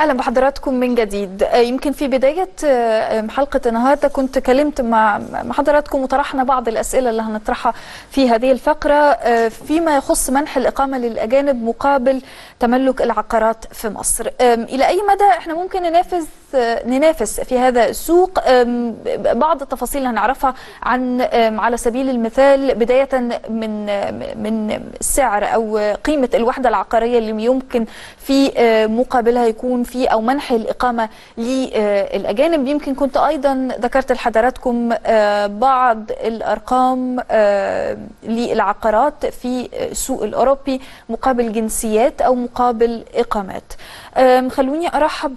اهلا بحضراتكم من جديد آه، يمكن في بدايه آه، حلقه النهارده كنت كلمت مع مع حضراتكم وطرحنا بعض الاسئله اللي هنطرحها في هذه الفقره آه، فيما يخص منح الاقامه للاجانب مقابل تملك العقارات في مصر آم، الى اي مدى احنا ممكن ننافس آه، ننافس في هذا السوق آم، بعض التفاصيل اللي هنعرفها عن آم، على سبيل المثال بدايه من من السعر او قيمه الوحده العقاريه اللي يمكن في آه، مقابلها يكون في او منح الاقامه للاجانب يمكن كنت ايضا ذكرت لحضراتكم آه، بعض الارقام آه، للعقارات في السوق الاوروبي مقابل جنسيات او مقابل اقامات آم، خلوني ارحب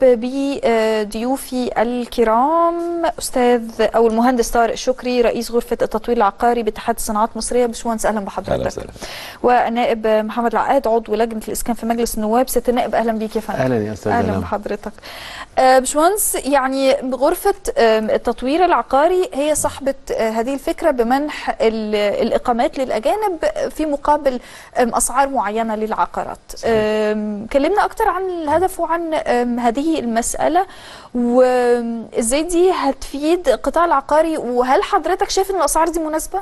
بضيوفي الكرام استاذ او المهندس طارق شكري رئيس غرفه التطوير العقاري باتحاد الصناعات المصريه باشمهندس اهلا اهلا بحضرتك وسهلا والنائب محمد العقاد عضو لجنه الاسكان في مجلس النواب ست النائب اهلا بيك يا فندم اهلا يا استاذ اهلا نعم. بحضرتك آه، باشمهندس يعني غرفه آم، التطوير العقاري هي صاحبه آه، هذه الفكره بمنح ال- الاقامات للاجانب في مقابل آم، اسعار معينه للعقارات آم، كلمنا اكتر عن الهدف وعن آم، هذه المساله وازاي دي هتفيد القطاع العقاري وهل حضرتك شايف ان الاسعار دي مناسبه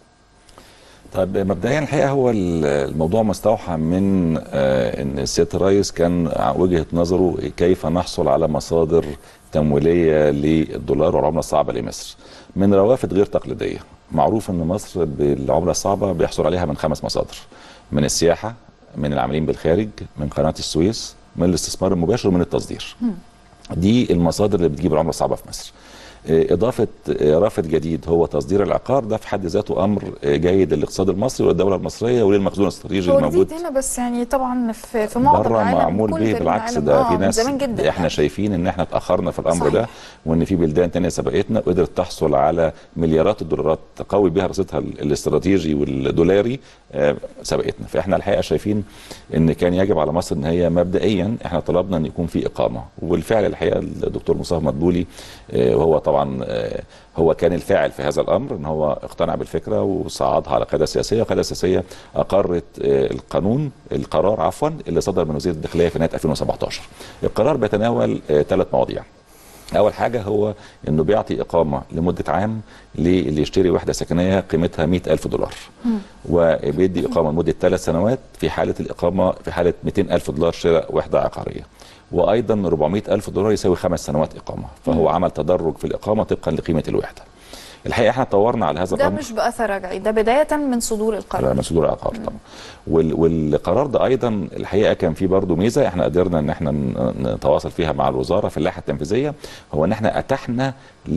طيب مبدئيا الحقيقه هو ال- الموضوع مستوحى من آه، ان سياده الرئيس كان وجهه نظره كيف نحصل على مصادر تمويليه للدولار والعمله الصعبه لمصر من روافد غير تقليديه معروف ان مصر بالعمله الصعبه بيحصل عليها من خمس مصادر من السياحه من العاملين بالخارج من قناه السويس من الاستثمار المباشر ومن التصدير دي المصادر اللي بتجيب العمله الصعبه في مصر آه، إضافة آه، رافد جديد هو تصدير العقار ده في حد ذاته أمر آه، جيد للاقتصاد المصري والدولة المصرية وللمخزون الاستراتيجي هو الموجود جديد هنا بس يعني طبعا في في معظم بره العالم معمول كل به في بالعكس العالم، ده آه، في من ناس زمان جدا احنا يعني. شايفين ان احنا اتاخرنا في الامر صحيح. ده وان في بلدان تانية سبقتنا وقدرت تحصل على مليارات الدولارات تقوي بها رصيدها ال- الاستراتيجي والدولاري آه، سبقتنا فاحنا الحقيقه شايفين ان كان يجب على مصر ان هي مبدئيا احنا طلبنا ان يكون في اقامه وبالفعل الحقيقه الدكتور مصطفى مدبولي آه، وهو طبعا آه، هو كان الفاعل في هذا الامر ان هو اقتنع بالفكره وصعدها على قياده سياسيه القياده السياسيه اقرت آه، القانون القرار عفوا اللي صدر من وزير الداخليه في نهايه 2017 القرار بيتناول ثلاث مواضيع اول حاجه هو انه بيعطي اقامه لمده عام للي يشتري وحده سكنيه قيمتها 100 الف دولار وبيدي اقامه لمده ثلاث سنوات في حاله الاقامه في حاله 200 الف دولار شراء وحده عقاريه وايضا 400 الف دولار يساوي خمس سنوات اقامه فهو عمل تدرج في الاقامه طبقا لقيمه الوحده الحقيقه احنا طورنا على هذا ده الامر مش باثر رجعي ده بدايه من صدور القرار من صدور العقار طبعا وال والقرار ده ايضا الحقيقه كان فيه برضه ميزه احنا قدرنا ان احنا ن- نتواصل فيها مع الوزاره في اللائحه التنفيذيه هو ان احنا اتحنا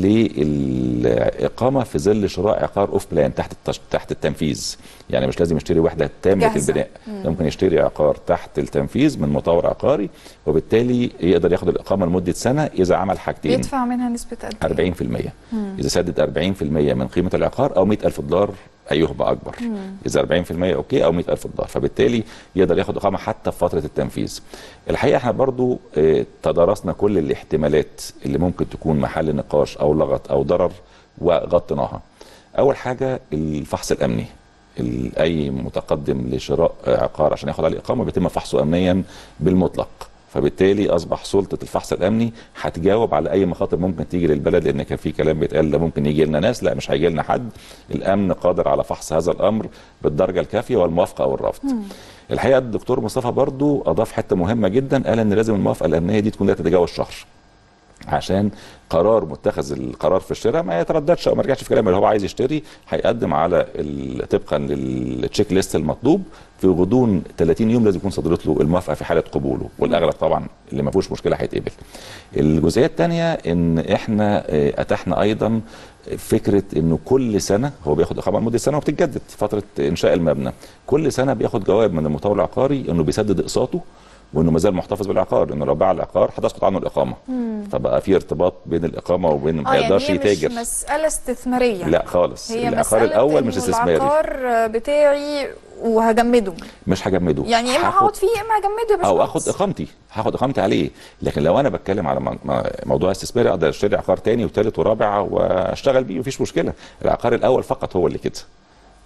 للاقامه في ظل شراء عقار اوف بلان تحت التش... تحت التنفيذ يعني مش لازم يشتري وحده تامه جاهزة. البناء ده ممكن يشتري عقار تحت التنفيذ من مطور عقاري وبالتالي يقدر ياخد الاقامه لمده سنه اذا عمل حاجتين بيدفع منها نسبه قد ايه 40% اذا سدد 40% من قيمه العقار او 100000 دولار ايهما اكبر اذا 40% اوكي او 100000 دولار فبالتالي يقدر ياخد اقامه حتى في فتره التنفيذ الحقيقه احنا برضو آه، تدارسنا كل الاحتمالات اللي ممكن تكون محل نقاش او لغط او ضرر وغطيناها اول حاجه الفحص الامني ال- اي متقدم لشراء عقار عشان ياخد عليه اقامه بيتم فحصه امنيا بالمطلق فبالتالي اصبح سلطه الفحص الامني هتجاوب على اي مخاطر ممكن تيجي للبلد لان كان في كلام بيتقال ده ممكن يجي لنا ناس لا مش هيجي لنا حد الامن قادر على فحص هذا الامر بالدرجه الكافيه والموافقه او الرفض الحقيقه الدكتور مصطفى برضو اضاف حته مهمه جدا قال ان لازم الموافقه الامنيه دي تكون لا تتجاوز شهر عشان قرار متخذ القرار في الشراء ما يترددش او ما يرجعش في كلامه اللي هو عايز يشتري هيقدم على ال- طبقا للتشيك ليست المطلوب في غضون 30 يوم لازم يكون صدرت له الموافقه في حاله قبوله والاغلب طبعا اللي ما فيهوش مشكله هيتقبل. الجزئيه الثانيه ان احنا آه، اتحنا ايضا فكره انه كل سنه هو بياخد اقامه لمده سنه وبتتجدد فتره انشاء المبنى كل سنه بياخد جواب من المطور العقاري انه بيسدد اقساطه وانه ما زال محتفظ بالعقار لانه لو باع العقار هتسقط عنه الاقامه فبقى في ارتباط بين الاقامه وبين ما اه يعني يقدرش هي يتاجر مش مساله استثماريه لا خالص هي العقار مسألة الاول مش إنه استثماري العقار بتاعي وهجمده مش هجمده يعني يا اما هاخد- هقعد فيه يا اما هجمده يا او باشمهندس. اخد اقامتي هاخد اقامتي عليه لكن لو انا بتكلم على م- م- موضوع استثماري اقدر اشتري عقار تاني وثالث ورابع واشتغل بيه مفيش مشكله العقار الاول فقط هو اللي كده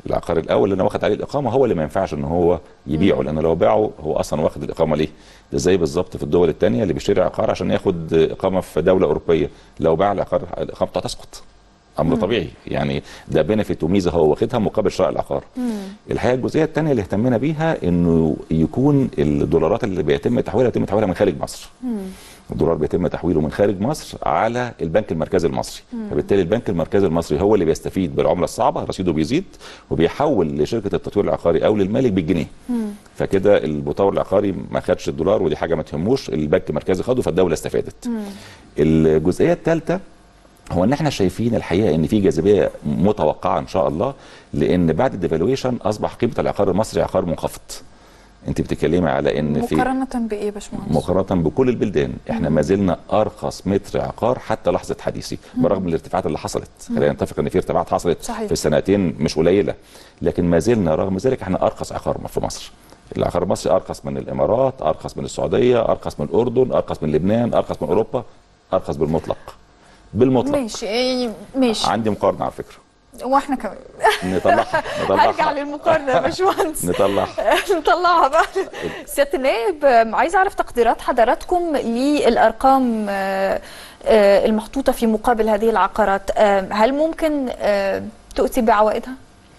العقار الاول اللي انا واخد عليه الاقامه هو اللي ما ينفعش ان هو يبيعه لان لو باعه هو اصلا واخد الاقامه ليه ده زي بالظبط في الدول الثانيه اللي بيشتري عقار عشان ياخد اقامه في دوله اوروبيه لو باع العقار الاقامه بتاعته تسقط امر طبيعي يعني ده بنفيت وميزه هو واخدها مقابل شراء العقار الحقيقه الجزئيه الثانيه اللي اهتمينا بيها انه يكون الدولارات اللي بيتم تحويلها يتم تحويلها من خارج مصر الدولار بيتم تحويله من خارج مصر على البنك المركزي المصري فبالتالي البنك المركزي المصري هو اللي بيستفيد بالعمله الصعبه رصيده بيزيد وبيحول لشركه التطوير العقاري او للمالك بالجنيه فكده المطور العقاري ما خدش الدولار ودي حاجه ما تهموش البنك المركزي خده فالدوله استفادت الجزئيه الثالثه هو ان احنا شايفين الحقيقه ان في جاذبيه متوقعه ان شاء الله لان بعد الديفالويشن اصبح قيمه العقار المصري عقار منخفض انت بتتكلمي على ان في مقارنه بايه يا باشمهندس؟ مقارنه بكل البلدان احنا ما زلنا ارخص متر عقار حتى لحظه حديثي برغم الارتفاعات اللي حصلت خلينا نتفق ان في ارتفاعات حصلت صحيح. في السنتين مش قليله لكن ما زلنا رغم ذلك احنا ارخص عقار في مصر العقار المصري ارخص من الامارات ارخص من السعوديه ارخص من الاردن ارخص من لبنان ارخص من اوروبا ارخص بالمطلق بالمطلق ماشي إيه، ماشي عندي مقارنه على فكره واحنا كمان نطلعها هرجع نطلعها للمقارنه يا باشمهندس نطلعها نطلعها بقى سياده النائب آم، عايز اعرف تقديرات حضراتكم للارقام آه، آه، المحطوطه في مقابل هذه العقارات آم، هل ممكن آه، تؤتي بعوائدها؟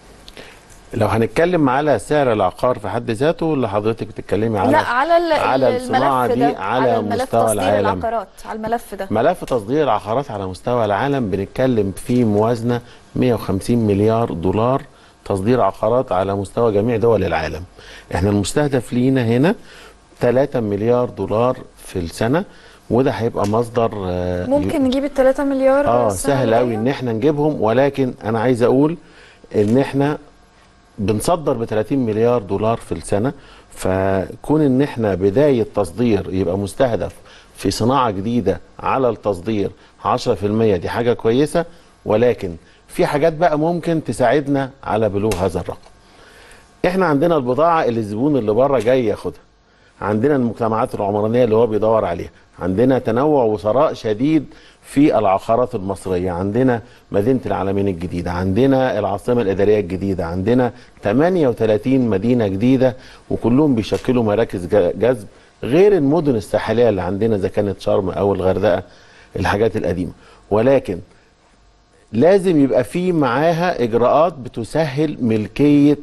لو هنتكلم على سعر العقار في حد ذاته اللي حضرتك بتتكلمي على لا على ال- على الملف الصناعة ده دي على الملف مستوى تصدير العالم. العقارات على الملف ده ملف تصدير العقارات على مستوى العالم بنتكلم في موازنة 150 مليار دولار تصدير عقارات على مستوى جميع دول العالم احنا المستهدف لينا هنا 3 مليار دولار في السنة وده هيبقى مصدر آه، ممكن نجيب ال 3 مليار اه السنة سهل الجاية؟ قوي ان احنا نجيبهم ولكن انا عايز اقول ان احنا بنصدر ب 30 مليار دولار في السنه فكون ان احنا بدايه تصدير يبقى مستهدف في صناعه جديده على التصدير 10% دي حاجه كويسه ولكن في حاجات بقى ممكن تساعدنا على بلوغ هذا الرقم. احنا عندنا البضاعه اللي الزبون اللي بره جاي ياخدها. عندنا المجتمعات العمرانيه اللي هو بيدور عليها عندنا تنوع وثراء شديد في العقارات المصريه عندنا مدينه العالمين الجديده عندنا العاصمه الاداريه الجديده عندنا 38 مدينه جديده وكلهم بيشكلوا مراكز ج- جذب غير المدن الساحليه اللي عندنا اذا كانت شرم او الغردقه الحاجات القديمه ولكن لازم يبقى في معاها اجراءات بتسهل ملكيه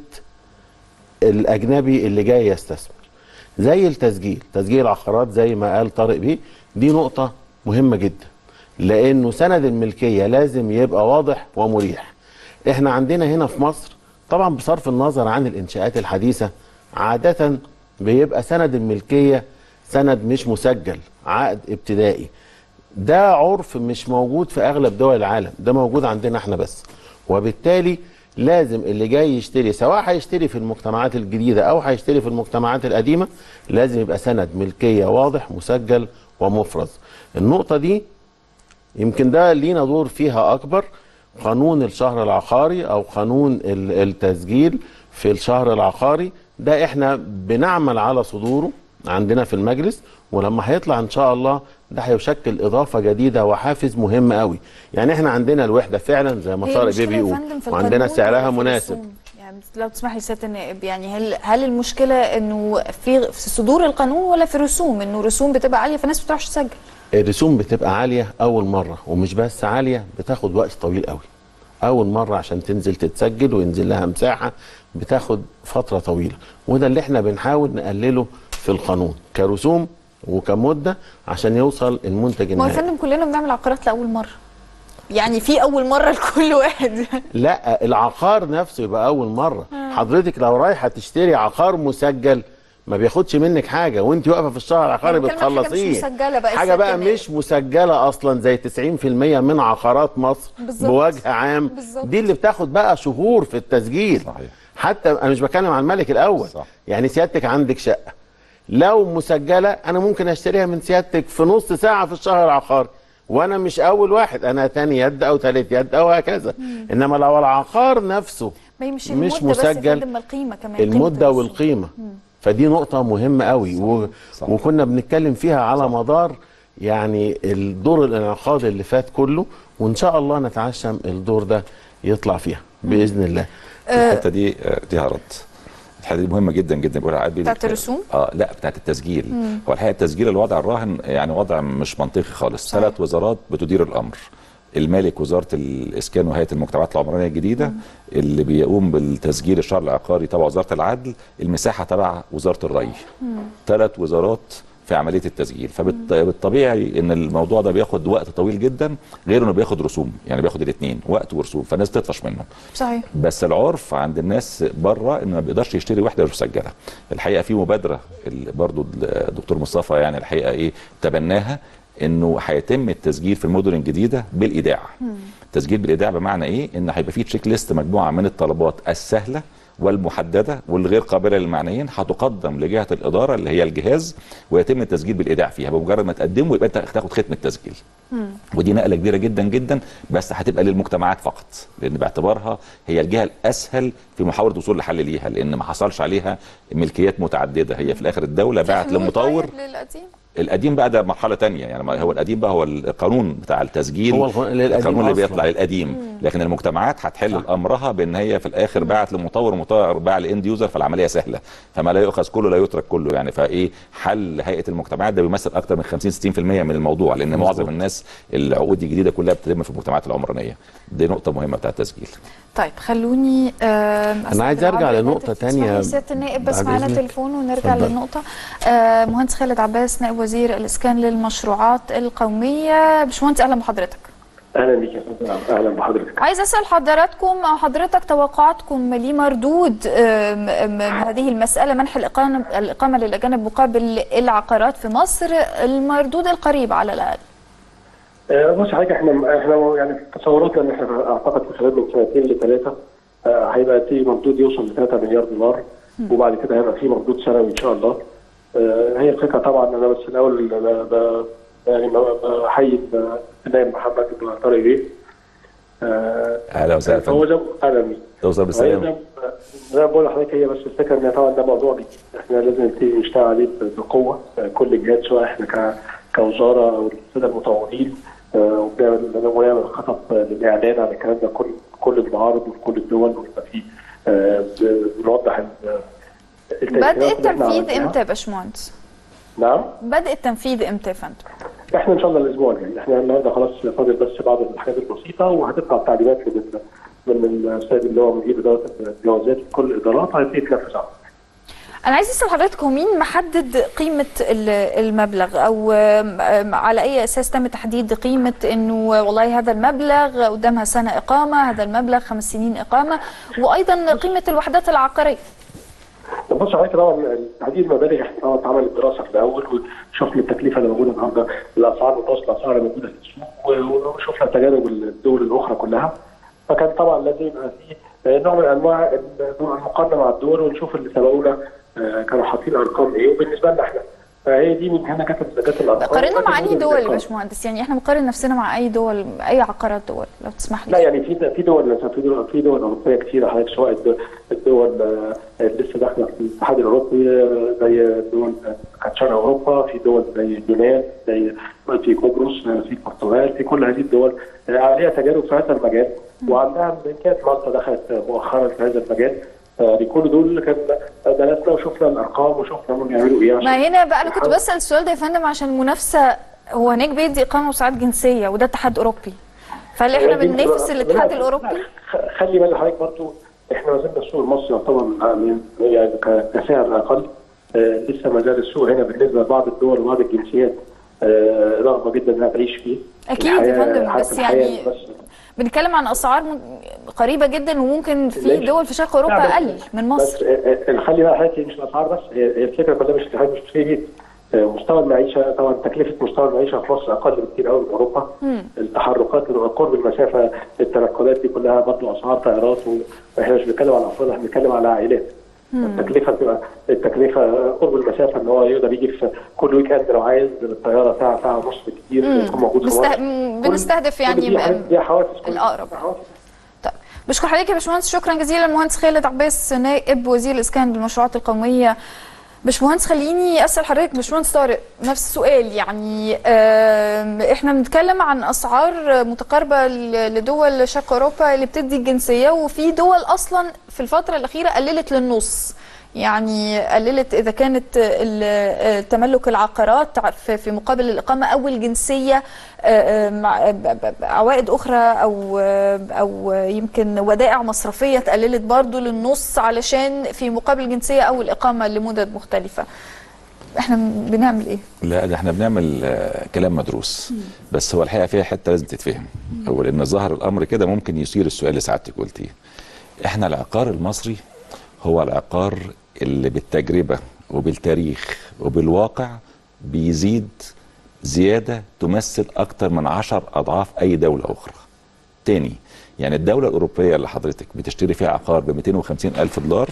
الاجنبي اللي جاي يستثمر زي التسجيل تسجيل العقارات زي ما قال طارق بيه دي نقطة مهمة جدا لأنه سند الملكية لازم يبقى واضح ومريح احنا عندنا هنا في مصر طبعا بصرف النظر عن الإنشاءات الحديثة عادة بيبقى سند الملكية سند مش مسجل عقد ابتدائي ده عرف مش موجود في اغلب دول العالم ده موجود عندنا احنا بس وبالتالي لازم اللي جاي يشتري سواء هيشتري في المجتمعات الجديده او هيشتري في المجتمعات القديمه لازم يبقى سند ملكيه واضح مسجل ومفرز النقطه دي يمكن ده لينا دور فيها اكبر قانون الشهر العقاري او قانون ال- التسجيل في الشهر العقاري ده احنا بنعمل على صدوره عندنا في المجلس ولما هيطلع ان شاء الله ده هيشكل اضافه جديده وحافز مهم قوي يعني احنا عندنا الوحده فعلا زي ما هي طارق بيه المشكلة يا بيقول فندم في وعندنا القانون سعرها ولا في مناسب الرسوم؟ يعني لو تسمح لي سياده النائب يعني هل هل المشكله انه في في صدور القانون ولا في الرسوم انه الرسوم بتبقى عاليه فالناس ما بتروحش تسجل الرسوم بتبقى عاليه اول مره ومش بس عاليه بتاخد وقت طويل قوي اول مره عشان تنزل تتسجل وينزل لها مساحه بتاخد فتره طويله وده اللي احنا بنحاول نقلله في القانون كرسوم وكمده عشان يوصل المنتج ما هو يا النهائي فندم كلنا بنعمل عقارات لاول مره يعني في اول مره لكل واحد لا العقار نفسه يبقى اول مره حضرتك لو رايحه تشتري عقار مسجل ما بياخدش منك حاجه وانت واقفه في الشهر العقاري أنا بتكلم عن حاجة مش بتخلصيه مسجلة بقى حاجه سيادة بقى النائب. مش مسجله اصلا زي 90% من عقارات مصر بالظبط. بوجه عام بالظبط. دي اللي بتاخد بقى شهور في التسجيل صحيح. حتى انا مش بتكلم عن الملك الاول صح. يعني سيادتك عندك شقه لو مسجله انا ممكن اشتريها من سيادتك في نص ساعه في الشهر العقاري وانا مش اول واحد انا تاني يد او تالت يد او هكذا انما لو العقار نفسه ما هي مش مش المده بس يا مسجل. فندم ما القيمه كمان قيمة المده الرسوم. والقيمه فدي نقطه مهمه قوي و... صح. وكنا بنتكلم فيها على مدار يعني الدور الانعقاد اللي فات كله وان شاء الله نتعشم الدور ده يطلع فيها باذن الله الحته دي آه، ليها رد الحته دي مهمه جدا جدا بيقول عقبي بتاعت الرسوم؟ اه لا بتاعت التسجيل هو الحقيقه التسجيل الوضع الراهن يعني وضع مش منطقي خالص صحيح. ثلاث وزارات بتدير الامر المالك وزاره الاسكان وهيئه المجتمعات العمرانيه الجديده اللي بيقوم بالتسجيل الشهر العقاري تبع وزاره العدل المساحه تبع وزاره الري ثلاث وزارات في عمليه التسجيل فبالطبيعي ان الموضوع ده بياخد وقت طويل جدا غير انه بياخد رسوم يعني بياخد الاثنين وقت ورسوم فالناس تطفش منهم صحيح بس العرف عند الناس بره انه ما بيقدرش يشتري وحده مش مسجله الحقيقه في مبادره ال- برضو الدكتور مصطفى يعني الحقيقه ايه تبناها انه هيتم التسجيل في المدن الجديده بالايداع التسجيل بالايداع بمعنى ايه ان هيبقى في تشيك ليست مجموعه من الطلبات السهله والمحدده والغير قابله للمعنيين هتقدم لجهه الاداره اللي هي الجهاز ويتم التسجيل بالايداع فيها بمجرد ما تقدمه يبقى انت تاخد ختم التسجيل ودي نقله كبيره جدا جدا بس هتبقى للمجتمعات فقط لان باعتبارها هي الجهه الاسهل في محاوله الوصول لحل ليها لان ما حصلش عليها ملكيات متعدده هي في الاخر الدوله باعت حلول لمطور طيب للقديم القديم بقى ده مرحله تانية يعني ما هو القديم بقى هو القانون بتاع التسجيل هو القانون- القديم القانون اللي أصلاً. بيطلع القديم لكن المجتمعات هتحل امرها بان هي في الاخر باعت لمطور ومطور باع لاند يوزر فالعمليه سهله فما لا يؤخذ كله لا يترك كله يعني فايه حل هيئه المجتمعات ده بيمثل اكتر من 50 60% من الموضوع لان معظم الناس العقود الجديده كلها بتتم في المجتمعات العمرانيه دي نقطه مهمه بتاع التسجيل طيب خلوني أنا عايز أرجع لنقطة تانية سياده النائب بس بعد معانا إذنك. تليفون ونرجع اتفضل. للنقطه آه، مهندس خالد عباس نائب وزير الاسكان للمشروعات القوميه باشمهندس اهلا بحضرتك اهلا بك يا فندم اهلا بحضرتك عايز اسال حضراتكم او حضرتك توقعاتكم لمردود آم، آم، هذه المساله منح الاقامه الاقامه للاجانب مقابل العقارات في مصر المردود القريب على الاقل آه، بص حضرتك احنا احنا يعني تصوراتنا ان احنا اعتقد في خلال من سنتين لثلاثه آه، هيبقى في مردود يوصل ل 3 مليار دولار وبعد كده هيبقى في مردود سنوي ان شاء الله آه، هي الفكره طبعا انا بس الاول ب- ب- يعني ب- بحيي النائب محمد بن طارق بيه آه، اهلا وسهلا هو فندم زي اهلا بيه توصل هي بالسلامه زي زي ما بقول لحضرتك هي بس الفكره ان طبعا ده موضوع جديد احنا لازم نبتدي نشتغل عليه بقوه كل الجهات سواء احنا ك- كوزاره او الساده المطورين آه، وبنعمل ونعمل خطط للاعلان عن الكلام ده كل كل المعارض وفي كل الدول ويبقى في آه، ب- بنوضح ال- التأثيرات بدء اللي احنا التنفيذ عملناها. امتى يا باشمهندس؟ نعم بدء التنفيذ امتى يا فندم؟ احنا ان شاء الله الاسبوع الجاي احنا النهارده خلاص فاضل بس بعض الحاجات البسيطه وهتطلع تعليمات من من السيد اللي هو مدير اداره الجوازات في كل الادارات هيبتدي يتنفذ على انا عايز اسال حضرتك هو مين محدد قيمه ال- المبلغ او آم، آم، على اي اساس تم تحديد قيمه انه والله هذا المبلغ قدامها سنه اقامه هذا المبلغ خمس سنين اقامه وايضا قيمه الوحدات العقاريه بص حضرتك طبعا تحديد المبالغ احنا طبعا اتعملت دراسه في الاول وشفنا التكلفه اللي موجوده النهارده الاسعار متوسط الاسعار اللي موجوده في السوق و- وشفنا تجارب الدول الاخرى كلها فكان طبعا لازم يبقى في آه، نوع من انواع المقارنه مع الدول ونشوف اللي سبقونا آه، كانوا حاطين ارقام ايه وبالنسبه لنا احنا فهي دي من هنا كانت جت الارقام قارنا مع وكانت اي دول يا الأرقام. باشمهندس يعني احنا بنقارن نفسنا مع اي دول اي عقارات دول لو تسمح لا لي يعني في في دول في دول في دول اوروبيه كثيره حضرتك سواء الد- الدول آه، اللي لسه داخله في الاتحاد الاوروبي آه، زي دول آه، كانت شرق اوروبا في دول زي اليونان زي في قبرص آه، في البرتغال في كل هذه الدول آه، عليها تجارب في هذا المجال وعندها كانت مالطا دخلت مؤخرا في هذا المجال آه، لكل دول كان درسنا وشفنا الارقام وشفنا هم بيعملوا ايه ما عشان هنا بقى انا كنت بسال السؤال ده يا فندم عشان المنافسه هو هناك بيدي اقامه وساعات جنسيه وده اتحاد اوروبي فهل احنا دي بننافس بتبقى- الاتحاد لا، الاوروبي؟ خ- خلي بالك حضرتك برضه احنا ما زلنا السوق المصري يعتبر من- يعني ك- كسعر اقل آه، لسه ما زال السوق هنا بالنسبه لبعض الدول وبعض الجنسيات آه، رغبه جدا انها تعيش فيه أكيد يا الحياة- فندم، حتى بس الحياة يعني بس بنتكلم عن اسعار م- قريبه جدا وممكن في ماشي. دول في شرق اوروبا لا، بس- اقل من مصر بس آه، آه، خلي بالك حضرتك مش الاسعار بس هي هي الفكره كلها مش مش في بيت آه، مستوى المعيشه طبعا تكلفه مستوى المعيشه في مصر اقل بكتير قوي من اوروبا التحركات قرب المسافه التنقلات دي كلها برضه اسعار طيارات واحنا مش بنتكلم على افراد احنا بنتكلم على عائلات التكلفه بتبقى التكلفه قرب المسافه ان هو يقدر يجي في كل ويك اند لو عايز بالطياره ساعه ساعه ونص بالكتير يكون موجود في بسته- مصر م- كل- بنستهدف كل يعني دي حاجات- م- دي حوافز كل- الأقرب. حوافز. طيب بشكر حضرتك يا باشمهندس شكرا جزيلا المهندس خالد عباس نائب وزير الاسكان للمشروعات القوميه باشمهندس خليني اسال حضرتك باشمهندس طارق نفس السؤال يعني آم، احنا بنتكلم عن اسعار متقاربه ل- لدول شرق اوروبا اللي بتدي الجنسيه وفي دول اصلا في الفتره الاخيره قللت للنص يعني قللت اذا كانت ال- تملك العقارات في في مقابل الاقامه او الجنسيه آه، مع ب- ب- عوائد اخرى او او يمكن ودائع مصرفيه اتقللت برضو للنص علشان في مقابل الجنسيه او الاقامه لمدد مختلفه احنا بنعمل ايه لا ده احنا بنعمل آه، كلام مدروس بس هو الحقيقه فيها حته لازم تتفهم هو لان ظهر الامر كده ممكن يثير السؤال اللي سعادتك قلتيه احنا العقار المصري هو العقار اللي بالتجربه وبالتاريخ وبالواقع بيزيد زياده تمثل اكتر من عشر اضعاف اي دوله اخرى تاني يعني الدولة الأوروبية اللي حضرتك بتشتري فيها عقار ب 250 ألف دولار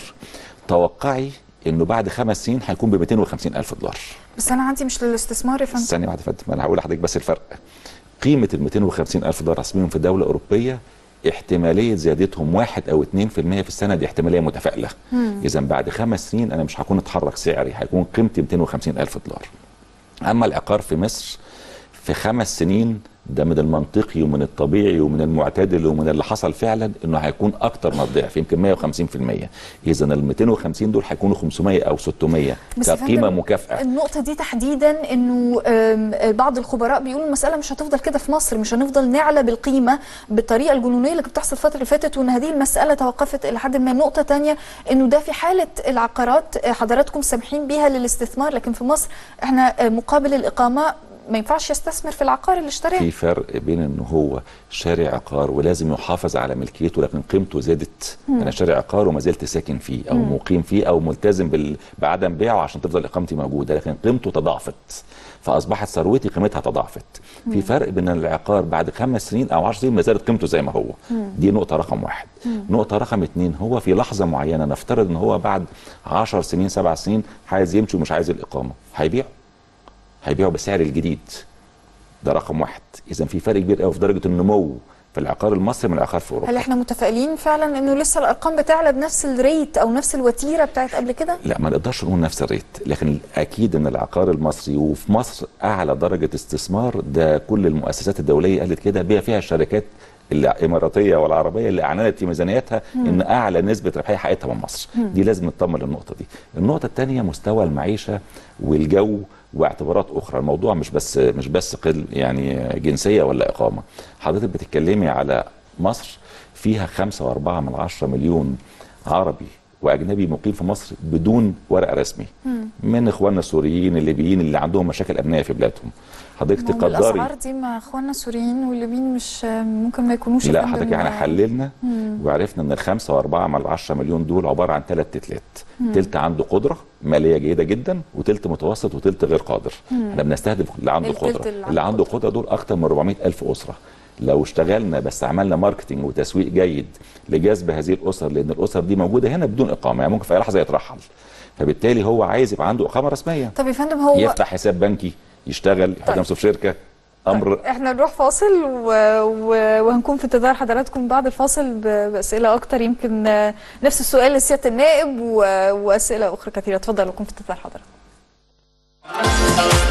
توقعي إنه بعد خمس سنين هيكون ب 250 ألف دولار بس انا عندي مش للاستثمار يا فندم ثانية واحدة فاتت ما أنا هقول لحضرتك بس الفرق قيمة ال 250 ألف دولار رسميهم في دولة أوروبية احتمالية زيادتهم واحد أو 2% في السنة دي احتمالية متفائلة إذا بعد خمس سنين أنا مش هكون اتحرك سعري هيكون قيمتي 250 ألف دولار أما العقار في مصر في خمس سنين ده من المنطقي ومن الطبيعي ومن المعتدل ومن اللي حصل فعلا انه هيكون اكتر من الضعف يمكن 150% اذا ال 250 دول هيكونوا 500 او 600 بس يا كقيمه فندم، مكافاه النقطة دي تحديدا انه آم، بعض الخبراء بيقولوا المسألة مش هتفضل كده في مصر مش هنفضل نعلى بالقيمة بالطريقة الجنونية اللي كانت بتحصل الفترة اللي فاتت وان هذه المسألة توقفت الى حد ما نقطة تانية انه ده في حالة العقارات آه، حضراتكم سامحين بيها للاستثمار لكن في مصر احنا آه، مقابل الإقامة ما ينفعش يستثمر في العقار اللي اشتراه في فرق بين ان هو شاري عقار ولازم يحافظ على ملكيته لكن قيمته زادت انا شاري عقار وما زلت ساكن فيه او مقيم فيه او ملتزم بال... بعدم بيعه عشان تفضل اقامتي موجوده لكن قيمته تضاعفت فاصبحت ثروتي قيمتها تضاعفت في فرق بين العقار بعد خمس سنين او 10 سنين ما زالت قيمته زي ما هو دي نقطه رقم واحد نقطه رقم اتنين هو في لحظه معينه نفترض ان هو بعد 10 سنين سبع سنين عايز يمشي ومش عايز الاقامه هيبيعه هيبيعه بالسعر الجديد ده رقم واحد اذا في فرق كبير قوي في درجه النمو في العقار المصري من العقار في اوروبا هل احنا متفائلين فعلا انه لسه الارقام بتعلى بنفس الريت او نفس الوتيره بتاعت قبل كده؟ لا ما نقدرش نقول نفس الريت لكن اكيد ان العقار المصري وفي مصر اعلى درجه استثمار ده كل المؤسسات الدوليه قالت كده بيها فيها الشركات الاماراتيه والعربيه اللي اعلنت في ميزانيتها ان اعلى نسبه ربحيه حققتها من مصر دي لازم نطمن للنقطه دي النقطه الثانيه مستوى المعيشه والجو واعتبارات اخرى الموضوع مش بس مش بس قل يعني جنسيه ولا اقامه حضرتك بتتكلمي على مصر فيها 5.4 من عشرة مليون عربي واجنبي مقيم في مصر بدون ورق رسمي من اخواننا السوريين الليبيين اللي عندهم مشاكل امنيه في بلادهم حضرتك ما هو تقدري الاسعار دي مع اخواننا السوريين والليبيين مش ممكن ما يكونوش يا لا فندم حضرتك احنا حللنا وعرفنا ان الخمسة واربعة من العشرة مليون دول عبارة عن ثلاث تلات تلت عنده قدرة مالية جيدة جدا وتلت متوسط وتلت غير قادر احنا بنستهدف اللي عنده التلت قدرة اللي اللي عنده عنده قدرة دول اكتر من 400 الف اسرة لو اشتغلنا بس عملنا ماركتنج وتسويق جيد لجذب هذه الاسر لان الاسر دي موجوده هنا بدون اقامه يعني ممكن في اي لحظه يترحل فبالتالي هو عايز يبقى عنده اقامه رسميه طب يا فندم هو يفتح حساب بنكي يشتغل يحط طيب. نفسه في شركه امر احنا نروح فاصل و... و... وهنكون في انتظار حضراتكم بعد الفاصل ب... باسئله اكتر يمكن آه، نفس السؤال لسياده النائب و... واسئله اخرى كثيره اتفضل وكون في انتظار حضراتكم